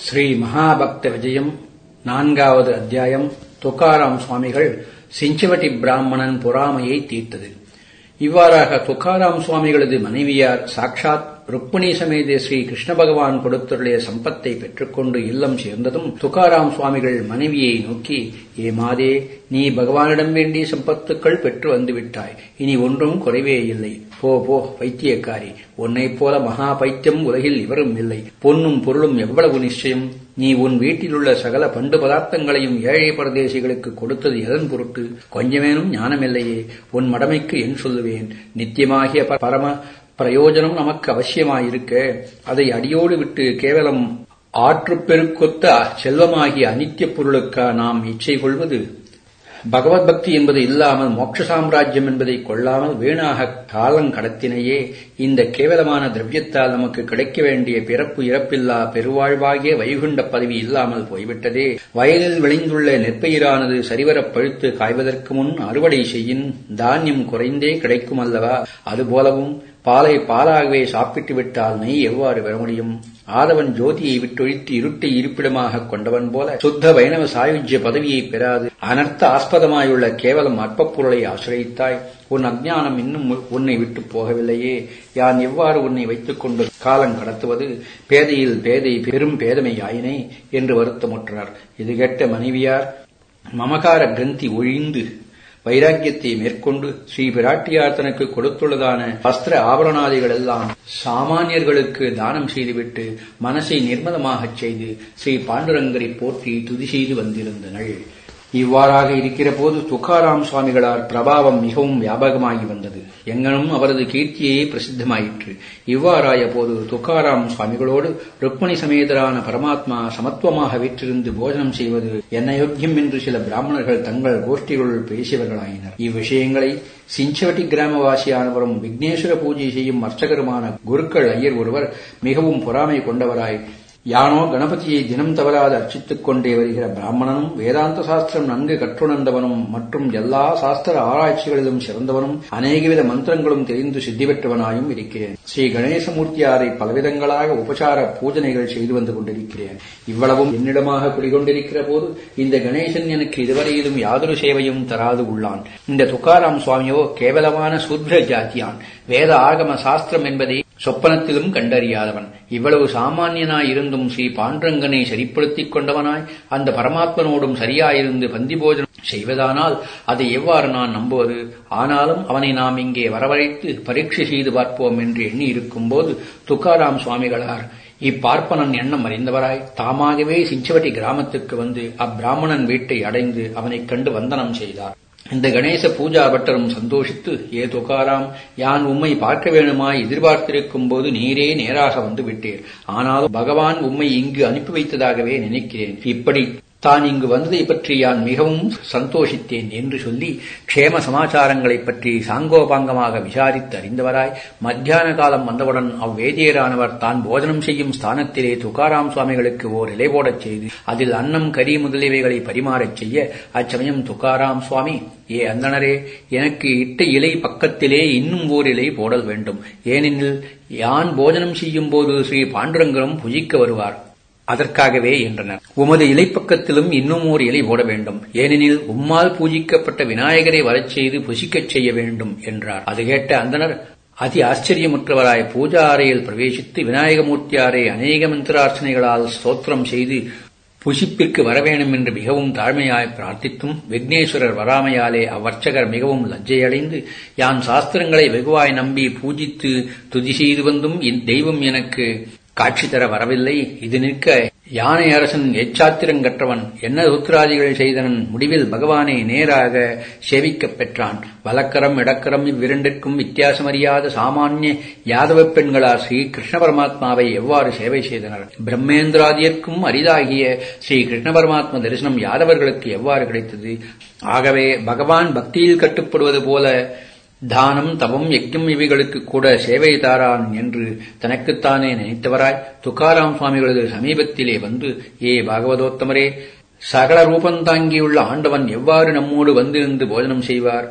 ஸ்ரீ மகாபக்த விஜயம் நான்காவது அத்தியாயம் துக்காராம் சுவாமிகள் சிஞ்சவட்டி பிராமணன் பொறாமையை தீர்த்தது இவ்வாறாக துக்காராம் சுவாமிகளது மனைவியார் சாட்சாத் ருக்மிணி சமேத ஸ்ரீ கிருஷ்ண பகவான் கொடுத்துள்ள சம்பத்தை பெற்றுக்கொண்டு இல்லம் சேர்ந்ததும் துக்காராம் சுவாமிகள் மனைவியை நோக்கி ஏ மாதே நீ பகவானிடம் வேண்டிய சம்பத்துக்கள் பெற்று வந்துவிட்டாய் இனி ஒன்றும் குறைவே இல்லை போ போ பைத்தியக்காரி உன்னைப் போல மகா பைத்தியம் உலகில் இவரும் இல்லை பொன்னும் பொருளும் எவ்வளவு நிச்சயம் நீ உன் வீட்டிலுள்ள சகல பண்டு பதார்த்தங்களையும் ஏழை பிரதேசிகளுக்கு கொடுத்தது எதன் பொருட்டு கொஞ்சமேனும் ஞானமில்லையே உன் மடமைக்கு என் சொல்லுவேன் நித்தியமாகிய பரம பிரயோஜனம் நமக்கு அவசியமாயிருக்க அதை அடியோடு விட்டு கேவலம் ஆற்றுப்பெருக்கொத்த செல்வமாகிய அனித்திய பொருளுக்கா நாம் இச்சை கொள்வது பகவத் பக்தி என்பது இல்லாமல் மோட்ச சாம்ராஜ்யம் என்பதை கொள்ளாமல் வீணாக காலம் கடத்தினையே இந்த கேவலமான திரவியத்தால் நமக்கு கிடைக்க வேண்டிய பிறப்பு இறப்பில்லா பெருவாழ்வாகிய வைகுண்ட பதவி இல்லாமல் போய்விட்டதே வயலில் விளைந்துள்ள நெற்பயிரானது சரிவரப் பழுத்து காய்வதற்கு முன் அறுவடை செய்யின் தானியம் குறைந்தே கிடைக்கும் அல்லவா அதுபோலவும் பாலை பாலாகவே சாப்பிட்டு விட்டால் நெய் எவ்வாறு பெற முடியும் ஆதவன் ஜோதியை விட்டொழித்து இருட்டை இருப்பிடமாக கொண்டவன் போல சுத்த வைணவ சாயுஜ்ய பதவியை பெறாது அனர்த்த ஆஸ்பதமாயுள்ள கேவலம் அற்பப் பொருளை ஆசிரியத்தாய் உன் அஜ்ஞானம் இன்னும் உன்னை விட்டு போகவில்லையே யான் எவ்வாறு உன்னை வைத்துக் கொண்டு காலம் கடத்துவது பேதையில் பேதை பெரும் பேதமையாயினை என்று வருத்தமுற்றார் இது கேட்ட மனைவியார் மமகார கிரந்தி ஒழிந்து வைராக்கியத்தை மேற்கொண்டு ஸ்ரீ பிராட்டியார் தனக்கு கொடுத்துள்ளதான வஸ்திர ஆபரணாதிகள் எல்லாம் சாமானியர்களுக்கு தானம் செய்துவிட்டு மனசை நிர்மலமாகச் செய்து ஸ்ரீ பாண்டுரங்கரை போற்றி துதி செய்து வந்திருந்தனள் இவ்வாறாக இருக்கிற போது துக்காராம் சுவாமிகளார் பிரபாவம் மிகவும் வியாபகமாகி வந்தது எங்கனும் அவரது கீர்த்தியே பிரசித்தமாயிற்று இவ்வாறாய போது துக்காராம் சுவாமிகளோடு ருக்மணி சமேதரான பரமாத்மா சமத்துவமாக வீற்றிருந்து போஜனம் செய்வது என்ன யோக்கியம் என்று சில பிராமணர்கள் தங்கள் கோஷ்டிகளுள் பேசியவர்களாயினர் இவ்விஷயங்களை சிஞ்சவட்டி கிராமவாசியானவரும் விக்னேஸ்வர பூஜை செய்யும் அர்ச்சகருமான குருக்கள் ஐயர் ஒருவர் மிகவும் பொறாமை கொண்டவராய் யானோ கணபதியை தினம் தவறாது அர்ச்சித்துக் கொண்டே வருகிற பிராமணனும் வேதாந்த சாஸ்திரம் நன்கு கற்றுணர்ந்தவனும் மற்றும் எல்லா சாஸ்திர ஆராய்ச்சிகளிலும் சிறந்தவனும் அநேகவித மந்திரங்களும் தெரிந்து சித்தி பெற்றவனாயும் இருக்கிறேன் ஸ்ரீ கணேசமூர்த்தியாரை பலவிதங்களாக உபசார பூஜனைகள் செய்து வந்து கொண்டிருக்கிறேன் இவ்வளவும் என்னிடமாக குடிகொண்டிருக்கிற போது இந்த கணேசன் எனக்கு இதுவரையிலும் யாதொரு சேவையும் தராது உள்ளான் இந்த துக்காராம் சுவாமியோ கேவலமான சூத்ர ஜாத்தியான் வேத ஆகம சாஸ்திரம் என்பதை சொப்பனத்திலும் கண்டறியாதவன் இவ்வளவு சாமானியனாய் இருந்தும் ஸ்ரீ பாண்டரங்கனை சரிப்படுத்திக் கொண்டவனாய் அந்த பரமாத்மனோடும் சரியாயிருந்து பந்தி போஜனம் செய்வதானால் அதை எவ்வாறு நான் நம்புவது ஆனாலும் அவனை நாம் இங்கே வரவழைத்து பரீட்சை செய்து பார்ப்போம் என்று எண்ணி இருக்கும்போது துக்காராம் சுவாமிகளார் இப்பார்ப்பனன் எண்ணம் அறிந்தவராய் தாமாகவே சிஞ்சவட்டி கிராமத்துக்கு வந்து அப்பிராமணன் வீட்டை அடைந்து அவனைக் கண்டு வந்தனம் செய்தார் இந்த கணேச பூஜா பட்டரும் சந்தோஷித்து ஏ துகாராம் யான் உம்மை பார்க்க வேணுமாய் எதிர்பார்த்திருக்கும் போது நீரே நேராக வந்து விட்டீர் ஆனாலும் பகவான் உம்மை இங்கு அனுப்பி வைத்ததாகவே நினைக்கிறேன் இப்படி தான் இங்கு வந்ததை பற்றி யான் மிகவும் சந்தோஷித்தேன் என்று சொல்லி க்ஷேம சமாச்சாரங்களைப் பற்றி சாங்கோபாங்கமாக விசாரித்து அறிந்தவராய் மத்தியான காலம் வந்தவுடன் அவ்வேதியரானவர் தான் போஜனம் செய்யும் ஸ்தானத்திலே துகாராம் சுவாமிகளுக்கு ஓர் இலை போடச் செய்து அதில் அன்னம் கறி முதலியவைகளை பரிமாறச் செய்ய அச்சமயம் துகாராம் சுவாமி ஏ அந்தனரே எனக்கு இட்ட இலை பக்கத்திலே இன்னும் ஓர் இலை போடல் வேண்டும் ஏனெனில் யான் போஜனம் செய்யும் போது ஸ்ரீ பாண்டுரங்கரும் புஜிக்க வருவார் அதற்காகவே என்றனர் உமது இலைப்பக்கத்திலும் இன்னும் ஓர் இலை போட வேண்டும் ஏனெனில் உம்மால் பூஜிக்கப்பட்ட விநாயகரை வரச் செய்து புசிக்கச் செய்ய வேண்டும் என்றார் அது கேட்ட அந்தனர் அதி ஆச்சரியமுற்றவராய் பூஜா அறையில் பிரவேசித்து விநாயகமூர்த்தியாரை அநேக மந்திரார்ச்சனைகளால் ஸ்தோத்திரம் செய்து புசிப்பிற்கு வரவேணும் என்று மிகவும் தாழ்மையாய் பிரார்த்தித்தும் விக்னேஸ்வரர் வராமையாலே அவ்வர்ச்சகர் மிகவும் லஜ்ஜையடைந்து யான் சாஸ்திரங்களை வெகுவாய் நம்பி பூஜித்து துதி செய்து வந்தும் தெய்வம் எனக்கு காட்சி தர வரவில்லை இது நிற்க யானை அரசன் எச்சாத்திரங்கற்றவன் என்ன ருத்ராதிகள் செய்தனன் முடிவில் பகவானை நேராக சேவிக்கப் பெற்றான் வலக்கரம் இடக்கரம் இவ்விரண்டிற்கும் வித்தியாசமறியாத சாமானிய யாதவ பெண்களார் ஸ்ரீ கிருஷ்ண பரமாத்மாவை எவ்வாறு சேவை செய்தனர் பிரம்மேந்திராதியர்க்கும் அரிதாகிய ஸ்ரீ கிருஷ்ண பரமாத்மா தரிசனம் யாதவர்களுக்கு எவ்வாறு கிடைத்தது ஆகவே பகவான் பக்தியில் கட்டுப்படுவது போல தானம் தவம் யஜ்யம் இவைகளுக்கு கூட சேவை தாரான் என்று தனக்குத்தானே நினைத்தவராய் துக்காராம் சுவாமிகளது சமீபத்திலே வந்து ஏ பாகவதோத்தமரே சகல ரூபந்தாங்கியுள்ள ஆண்டவன் எவ்வாறு நம்மோடு வந்திருந்து போஜனம் செய்வார்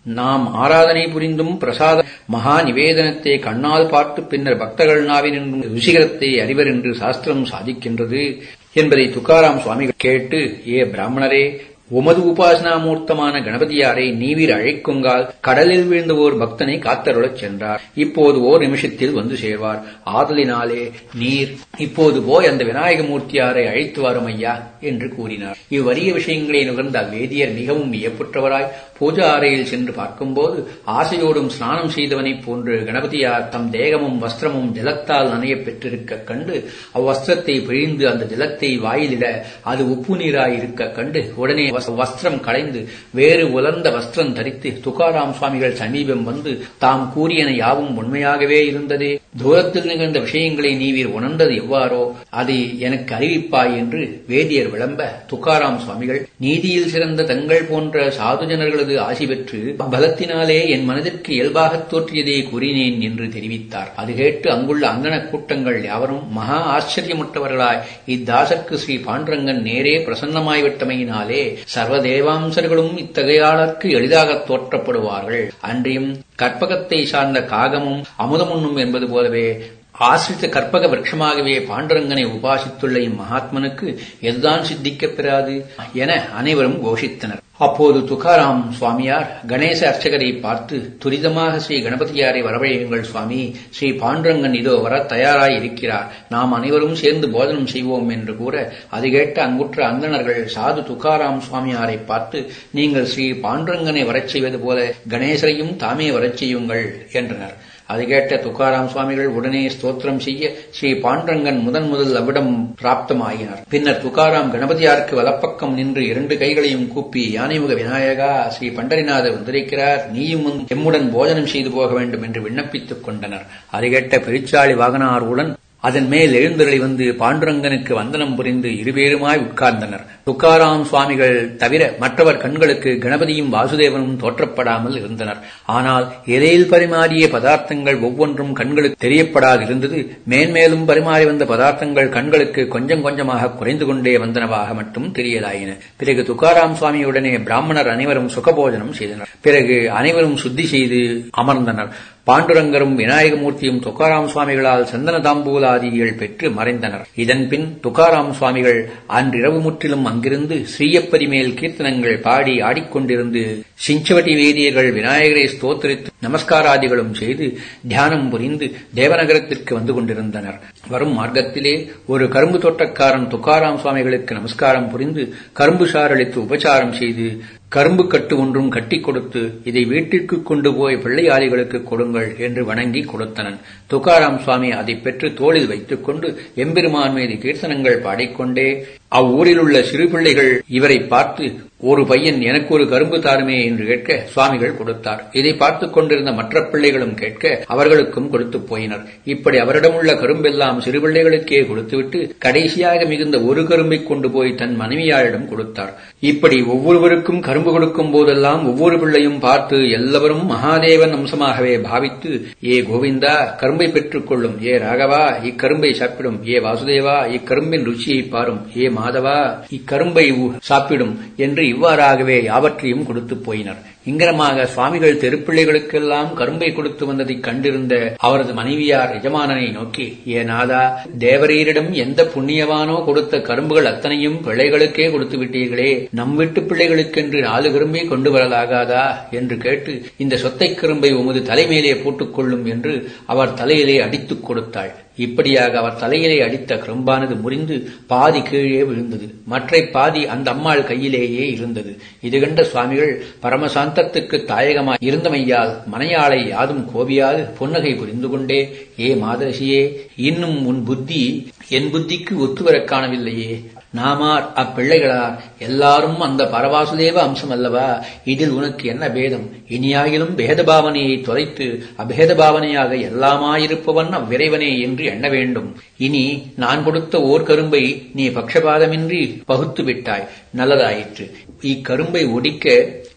நாம் ஆராதனை புரிந்தும் பிரசாத மகா நிவேதனத்தை கண்ணால் பார்த்து பின்னர் பக்தர்கள் நாவினின்றும் ருசிகரத்தை அறிவர் என்று சாஸ்திரம் சாதிக்கின்றது என்பதை துக்காராம் சுவாமிகள் கேட்டு ஏ பிராமணரே உமது உபாசனாமூர்த்தமான கணபதியாரை நீவீர் அழைக்குங்கால் கடலில் வீழ்ந்த ஓர் பக்தனை காத்தருளச் சென்றார் இப்போது ஓர் நிமிஷத்தில் வந்து சேர்வார் ஆதலினாலே நீர் இப்போது போய் அந்த விநாயக மூர்த்தியாரை அழைத்து வரும் ஐயா என்று கூறினார் இவ்வரிய விஷயங்களை நுகர்ந்த அவ்வேதியர் மிகவும் வியப்புற்றவராய் பூஜா அறையில் சென்று பார்க்கும்போது ஆசையோடும் ஸ்நானம் செய்தவனைப் போன்று கணபதியார் தம் தேகமும் வஸ்திரமும் ஜலத்தால் நனையப் பெற்றிருக்க கண்டு அவ்வஸ்திரத்தை பிழிந்து அந்த ஜலத்தை வாயிலிட அது உப்பு நீராய் இருக்க கண்டு உடனே வஸ்திரம் களைந்து வேறு உலர்ந்த வஸ்திரம் தரித்து துகாராம் சுவாமிகள் சமீபம் வந்து தாம் கூறியன யாவும் உண்மையாகவே இருந்ததே தூரத்தில் நிகழ்ந்த விஷயங்களை நீவீர் உணர்ந்தது எவ்வாறோ அதை எனக்கு அறிவிப்பாய் என்று வேதியர் விளம்ப துக்காராம் சுவாமிகள் நீதியில் சிறந்த தங்கள் போன்ற சாதுஜனர்களது ஆசி பெற்று பலத்தினாலே என் மனதிற்கு இயல்பாகத் தோற்றியதை கூறினேன் என்று தெரிவித்தார் அது கேட்டு அங்குள்ள அங்கன கூட்டங்கள் யாவரும் மகா ஆச்சரியமுற்றவர்களாய் இத்தாசர்க்கு ஸ்ரீ பாண்டரங்கன் நேரே பிரசன்னமாய்விட்டமையினாலே சர்வதேவாம்சர்களும் இத்தகையாளர்க்கு எளிதாக தோற்றப்படுவார்கள் அன்றியும் கற்பகத்தை சார்ந்த காகமும் அமுதமுண்ணும் என்பது போலவே ஆசிரித்த கற்பக விரட்சமாகவே பாண்டரங்கனை உபாசித்துள்ள இம்மகாத்மனுக்கு எதுதான் சித்திக்கப் பெறாது என அனைவரும் கோஷித்தனர் அப்போது துகாராம் சுவாமியார் கணேச அர்ச்சகரை பார்த்து துரிதமாக ஸ்ரீ கணபதியாரை வரவழையுங்கள் சுவாமி ஸ்ரீ பாண்டரங்கன் இதோ வர தயாராய் இருக்கிறார் நாம் அனைவரும் சேர்ந்து போதனம் செய்வோம் என்று கூற அது கேட்ட அங்குற்ற அந்தணர்கள் சாது துகாராம் சுவாமியாரை பார்த்து நீங்கள் ஸ்ரீ பாண்டரங்கனை வரச் செய்வது போல கணேசரையும் தாமே வரச் செய்யுங்கள் என்றனர் அது கேட்ட துக்காராம் சுவாமிகள் உடனே ஸ்தோத்திரம் செய்ய ஸ்ரீ பாண்டரங்கன் முதன் முதல் அவ்விடம் பிராப்தமாயினார் பின்னர் துக்காராம் கணபதியாருக்கு வலப்பக்கம் நின்று இரண்டு கைகளையும் கூப்பி யானைமுக விநாயகா ஸ்ரீ பண்டரிநாதர் வந்திருக்கிறார் நீயும் எம்முடன் போஜனம் செய்து போக வேண்டும் என்று விண்ணப்பித்துக் கொண்டனர் அது கேட்ட பெருச்சாளி வாகனாருடன் அதன் மேல் எழுந்தருளி வந்து பாண்டுரங்கனுக்கு வந்தனம் புரிந்து இருவேறுமாய் உட்கார்ந்தனர் துக்காராம் சுவாமிகள் தவிர மற்றவர் கண்களுக்கு கணபதியும் வாசுதேவனும் தோற்றப்படாமல் இருந்தனர் ஆனால் இலையில் பரிமாறிய பதார்த்தங்கள் ஒவ்வொன்றும் கண்களுக்கு தெரியப்படாதிருந்தது மேன்மேலும் பரிமாறி வந்த பதார்த்தங்கள் கண்களுக்கு கொஞ்சம் கொஞ்சமாக குறைந்து கொண்டே வந்தனவாக மட்டும் தெரியலாயின பிறகு துக்காராம் சுவாமியுடனே பிராமணர் அனைவரும் சுகபோஜனம் செய்தனர் பிறகு அனைவரும் சுத்தி செய்து அமர்ந்தனர் பாண்டுரங்கரும் விநாயகமூர்த்தியும் துக்காராம் சுவாமிகளால் சந்தன தாம்பூலாதிகள் பெற்று மறைந்தனர் இதன்பின் துக்காராம் சுவாமிகள் அன்றிரவு முற்றிலும் அங்கிருந்து ஸ்ரீயப்பதி மேல் கீர்த்தனங்கள் பாடி ஆடிக்கொண்டிருந்து சிஞ்சவட்டி வேதியர்கள் விநாயகரை ஸ்தோத்திரித்து நமஸ்காராதிகளும் செய்து தியானம் புரிந்து தேவநகரத்திற்கு வந்து கொண்டிருந்தனர் வரும் மார்க்கத்திலே ஒரு கரும்பு தோட்டக்காரன் துக்காராம் சுவாமிகளுக்கு நமஸ்காரம் புரிந்து கரும்பு சாரளித்து உபச்சாரம் செய்து கரும்பு கட்டு ஒன்றும் கட்டி கொடுத்து இதை வீட்டிற்கு கொண்டு போய் பிள்ளையாளிகளுக்கு கொடுங்கள் என்று வணங்கி கொடுத்தனன் துக்காராம் சுவாமி அதை பெற்று தோளில் வைத்துக் கொண்டு எம்பெருமான் மீது கீர்த்தனங்கள் பாடிக்கொண்டே அவ்வூரில் உள்ள சிறு பிள்ளைகள் இவரை பார்த்து ஒரு பையன் எனக்கு ஒரு கரும்பு தாருமே என்று கேட்க சுவாமிகள் கொடுத்தார் இதை பார்த்துக் கொண்டிருந்த மற்ற பிள்ளைகளும் கேட்க அவர்களுக்கும் கொடுத்து போயினர் இப்படி அவரிடமுள்ள கரும்பெல்லாம் சிறு பிள்ளைகளுக்கே கொடுத்துவிட்டு கடைசியாக மிகுந்த ஒரு கரும்பை கொண்டு போய் தன் மனைவியாரிடம் கொடுத்தார் இப்படி ஒவ்வொருவருக்கும் கரும்பு கொடுக்கும் போதெல்லாம் ஒவ்வொரு பிள்ளையும் பார்த்து எல்லாவரும் மகாதேவன் அம்சமாகவே பாவித்து ஏ கோவிந்தா கரும்பை பெற்றுக் கொள்ளும் ஏ ராகவா இக்கரும்பை சாப்பிடும் ஏ வாசுதேவா இக்கரும்பின் ருச்சியை பாரும் ஏ மாதவா இக்கரும்பை சாப்பிடும் என்று இவ்வாறாகவே யாவற்றையும் கொடுத்து போயினர் இங்கரமாக சுவாமிகள் தெருப்பிள்ளைகளுக்கெல்லாம் கரும்பை கொடுத்து வந்ததைக் கண்டிருந்த அவரது மனைவியார் எஜமானனை நோக்கி ஏ நாதா தேவரீரிடம் எந்த புண்ணியவானோ கொடுத்த கரும்புகள் அத்தனையும் பிள்ளைகளுக்கே கொடுத்து விட்டீர்களே நம் வீட்டு பிள்ளைகளுக்கென்று நாலு கரும்பை கொண்டு வரலாகாதா என்று கேட்டு இந்த சொத்தை கரும்பை உமது தலைமேலே போட்டுக் கொள்ளும் என்று அவர் தலையிலே அடித்துக் கொடுத்தாள் இப்படியாக அவர் தலையிலே அடித்த கரும்பானது முறிந்து பாதி கீழே விழுந்தது மற்ற பாதி அந்த அம்மாள் கையிலேயே இருந்தது இது கண்ட சுவாமிகள் பரமசாந்தத்துக்கு தாயகமாய் இருந்தமையால் மனையாளை யாதும் கோபியாது புன்னகை புரிந்து கொண்டே ஏ மாதரசியே இன்னும் உன் புத்தி என் புத்திக்கு ஒத்துவரக் காணவில்லையே நாமார் அப்பிள்ளைகளார் எல்லாரும் அந்த பரவாசுதேவ அம்சம் அல்லவா இதில் உனக்கு என்ன பேதம் இனியாகிலும் பேதபாவனையை தொலைத்து அபேதபாவனையாக எல்லாமாயிருப்பவன் அவ்விரைவனே என்று எண்ண வேண்டும் இனி நான் கொடுத்த ஓர் கரும்பை நீ பக்ஷபாதமின்றி பகுத்து விட்டாய் நல்லதாயிற்று இக்கரும்பை ஒடிக்க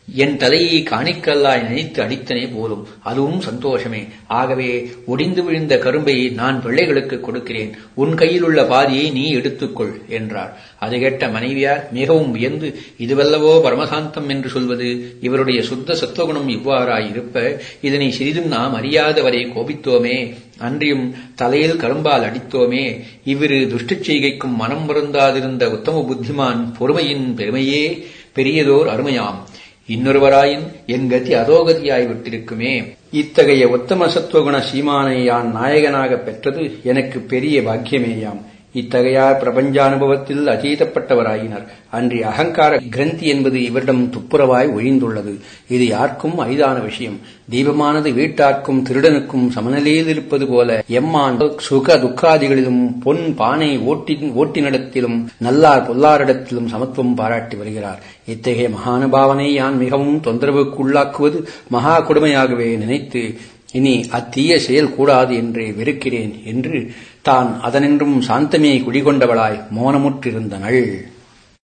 என் தலையை காணிக்கல்லாய் நினைத்து அடித்தனே போதும் அதுவும் சந்தோஷமே ஆகவே ஒடிந்து விழுந்த கரும்பை நான் பிள்ளைகளுக்கு கொடுக்கிறேன் உன் கையில் உள்ள பாதியை நீ எடுத்துக்கொள் என்றார் அது கேட்ட மனைவியார் மிகவும் வியந்து இதுவல்லவோ பரமசாந்தம் என்று சொல்வது இவருடைய சுத்த சத்துவகுணம் இவ்வாறாய் இருப்ப இதனை சிறிதும் நாம் அறியாதவரை கோபித்தோமே அன்றியும் தலையில் கரும்பால் அடித்தோமே இவ்விரு துஷ்டச் செய்கைக்கும் மனம் மருந்தாதிருந்த உத்தம புத்திமான் பொறுமையின் பெருமையே பெரியதோர் அருமையாம் இன்னொருவராயின் என் கதி அதோகதியாய் விட்டிருக்குமே இத்தகைய உத்தம சத்துவகுண சீமானை யான் நாயகனாக பெற்றது எனக்கு பெரிய பாக்கியமேயாம் இத்தகையார் பிரபஞ்சானுபவத்தில் அதீதப்பட்டவராயினர் அன்றி அகங்கார கிரந்தி என்பது இவரிடம் துப்புரவாய் ஒழிந்துள்ளது இது யாருக்கும் அரிதான விஷயம் தீபமானது வீட்டார்க்கும் திருடனுக்கும் சமநிலையில் இருப்பது போல எம்மான் சுக துக்காதிகளிலும் பொன் பானை ஓட்டின் ஓட்டினிடத்திலும் நல்லார் பொல்லாரிடத்திலும் சமத்துவம் பாராட்டி வருகிறார் இத்தகைய மகானுபாவனை யான் மிகவும் தொந்தரவுக்கு உள்ளாக்குவது மகா கொடுமையாகவே நினைத்து இனி அத்தீய செயல் கூடாது என்றே வெறுக்கிறேன் என்று தான் அதனின்றும் சாந்தமே குடிகொண்டவளாய் மௌனமுற்றிருந்தனள்